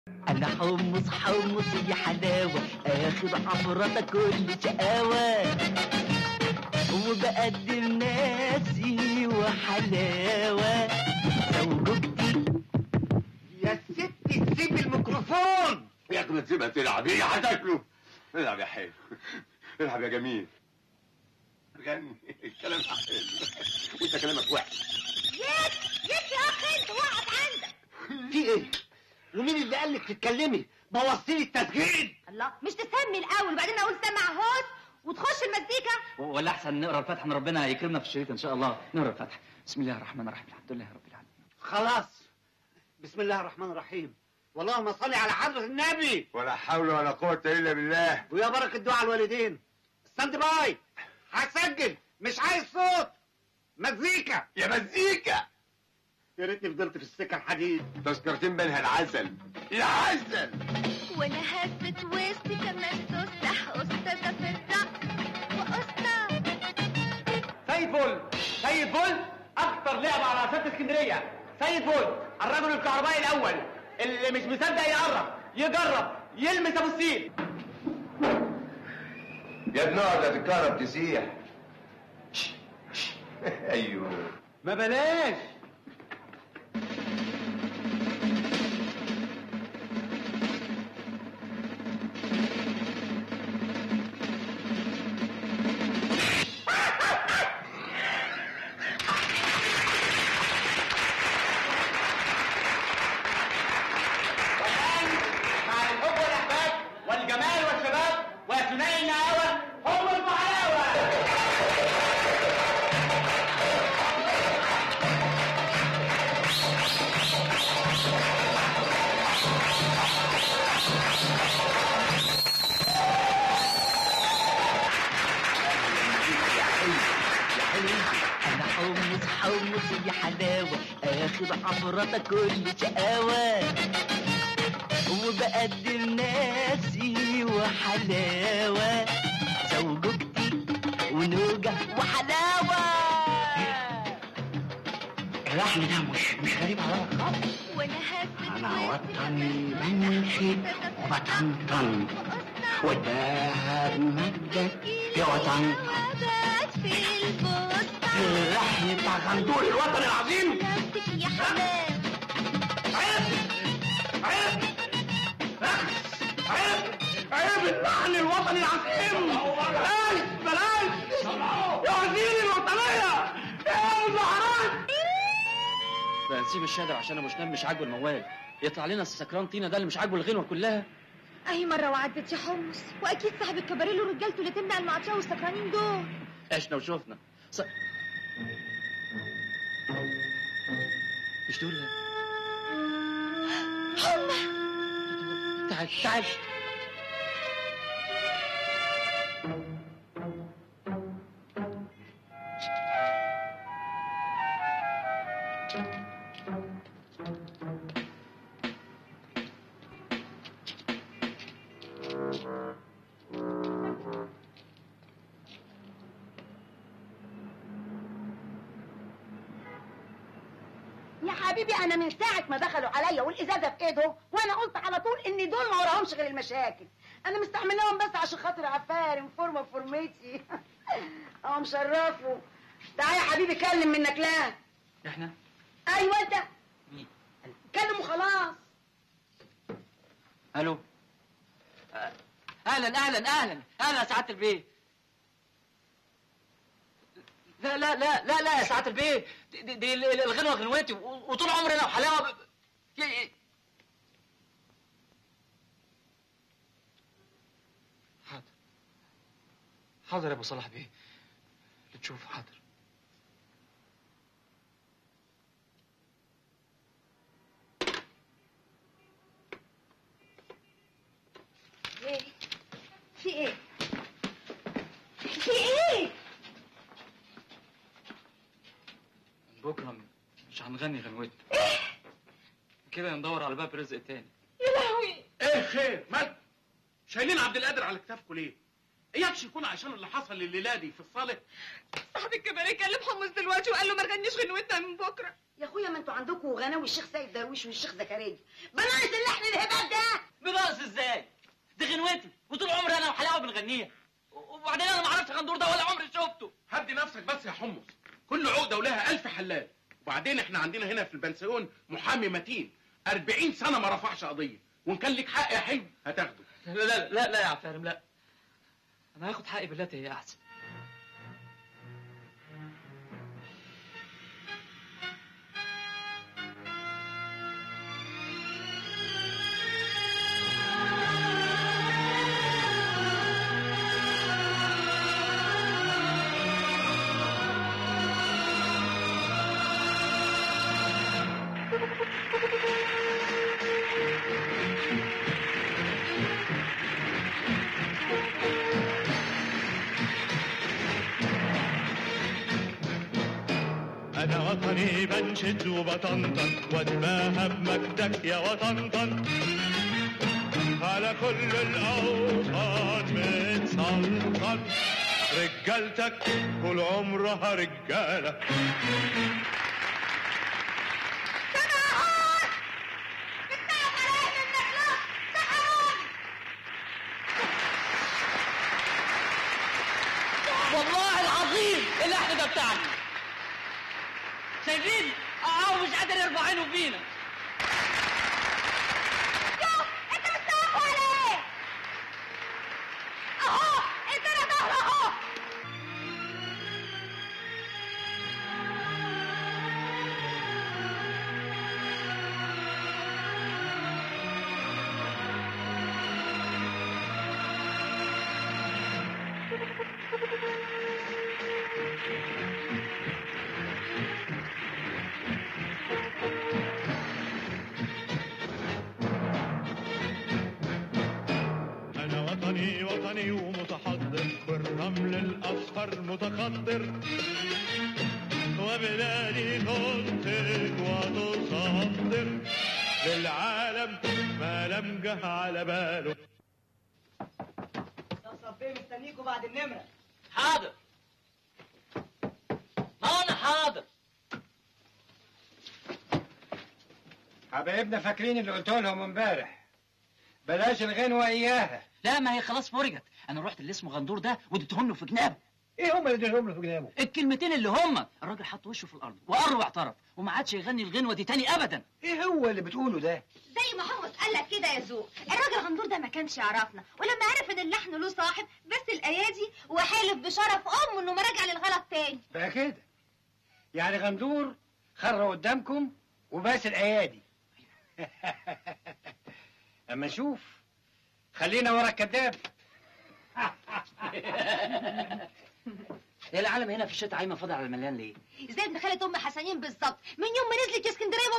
انا حمص حمص يا حلاوة اخد عبرتك كل شقاوة وبقدم نفسي وحلاوة زوجتي يا ست تسيب الميكروفون يا اخي ما تسيبها تلعب هي هتاكله العب يا حلو العب يا جميل غني الكلام حلو وانت كلامك وحش يس يس يا اخي انت وقعت عندك في ايه ومين اللي قال لك تتكلمي بوظتي لي التسجيل الله مش تسمي الاول وبعدين اقول سمع هوس وتخش المزيكا ولا احسن نقرا الفاتحه ان ربنا يكرمنا في الشريط ان شاء الله نقرا الفاتحه بسم الله الرحمن الرحيم الحمد لله رب العالمين خلاص بسم الله الرحمن الرحيم واللهم صل على حضرة النبي ولا حول ولا قوة إلا بالله ويا بركة دعاء الوالدين ستاند باي هسجل مش عايز صوت مزيكا يا مزيكا يا ريتني فضلت في السكة الحديد تذكرتين بينها العسل يا عسل وانا هزت وسطي كمان تفتح استاذه في الرقص واستاذ سيد بول سيد بول اكتر لعبه على اساس اسكندريه سيد بول الرجل الكهربائي الاول اللي مش مصدق يقرب يجرب يلمس ابو السيل يا ابن اقعد هتتكهرب تسيح ايوه ما بلاش والآن مع الحب والإحباب والجمال والشباب وثنائي النعاوة هم المحلاوة انا حمص حمص يا حلاوة اخد عبرتك كل شقاوة وبقدم نفسي وحلاوة زوجتي ونوجة وحلاوة اللحن ده مش مش غريب عليا خالص وانا هزت أنا وسطي وطني كمان بمشي تفتح وبطنطن والدهب مجدك يا وطن وبات في البستان اللحن بتاع غندور الوطن العظيم نفسك يا حمام عيب عيب عيب عيب اللحن الوطني العظيم بلاش بلاش يا وزير الوطنية يا المهرات بقى نسيب الشادر عشان ابو شناب مش عاجبه الموال يطلع لنا السكران طينه ده اللي مش عاجبه الغنوه كلها اي مره وعدت يا حمص واكيد صاحب الكباريه له رجالته اللي تمنع المعطيه والسكرانين دول عشنا وشوفنا ص... مش دول هم تعال تعال يا حبيبي انا من ساعه ما دخلوا عليا والازازه في ايدهم وانا قلت على طول ان دول ما وراهمش غير المشاكل انا مستعملاهم بس عشان خاطر عفارم فورمه فورمتي اه مشرفوا تعالى يا حبيبي كلم منك لا احنا ايوه انت مين كلم وخلاص الو آه، اهلا اهلا اهلا اهلا يا سعاده البيه لا لا لا لا لا يا سعاده البيه دي, دي, دي الغنوه غنوتي و- وطول عمري انا وحلاوه ب... ي- حاضر حاضر يا ابو صلاح بيه اللي تشوف حاضر ايه في ايه في ايه بكره مش هنغني غنوتنا كده ندور على باب رزق تاني يا لهوي ايه خير مال شايلين عبد القادر على كتافكم ليه اياكش يكون عشان اللي حصل الليله دي في الصاله صاحب الكباريه كلم حمص دلوقتي وقال له ما تغنيش غنوتنا من بكره يا اخويا ما انتوا عندكم غناوي الشيخ سيد درويش والشيخ زكريا بناقص اللحن الهباب ده بناقص ازاي دي غنوتي وطول عمري انا وحلاوه بنغنيها وبعدين انا ما اعرفش غندور ده ولا عمري شفته هدي نفسك بس يا حمص كل عقده ولها ألف حلال وبعدين احنا عندنا هنا في البنسيون محامي متين 40 سنه ما رفعش قضيه وان كان لك حق يا حلو هتاخده لا لا لا, لا يا عفارم لا انا هاخد حقي بالتي هي احسن أنا وطني بنشد وبطنطن واتباهى بمجدك يا وطنطن على كل الأوطان متسلطن رجالتك طول عمرها رجالة والله العظيم اللحن ده بتاعنا شايفين اهو مش قادر يرفع عينه فينا انت مستوعب ولا ايه؟ اهو ادينا ظهر اهو أنا وطني وطني ومتحضر بالرمل الأصفر متخطر وبلادي تنتج وتصدر للعالم ما لم جه على باله صفيه مستنيكوا بعد النمره حاضر ما انا حاضر حبايبنا فاكرين اللي قلت لهم امبارح بلاش الغنوة إياها لا ما هي خلاص فرجت انا رحت اللي اسمه غندور ده واديتهم له في جنابه إيه هم اللي اديتهم له في جنابه؟ الكلمتين اللي هم الراجل حط وشه في الارض وقر واعترف وما عادش يغني الغنوه دي تاني ابدا إيه هو اللي بتقوله ده؟ زي ما حمص قال لك كده يا ذوق الراجل غندور ده ما كانش يعرفنا ولما عرف ان اللحن له صاحب بس الايادي وحالف بشرف امه انه ما راجع للغلط تاني بقى كده يعني غندور خر قدامكم وباس الأيادي أما نشوف خلينا ورا الكذاب هي العالم هنا في الشتاء عايمه فاضي على المليان ليه زي ابن خالة ام حسنين بالظبط من يوم ما نزلت يا اسكندريه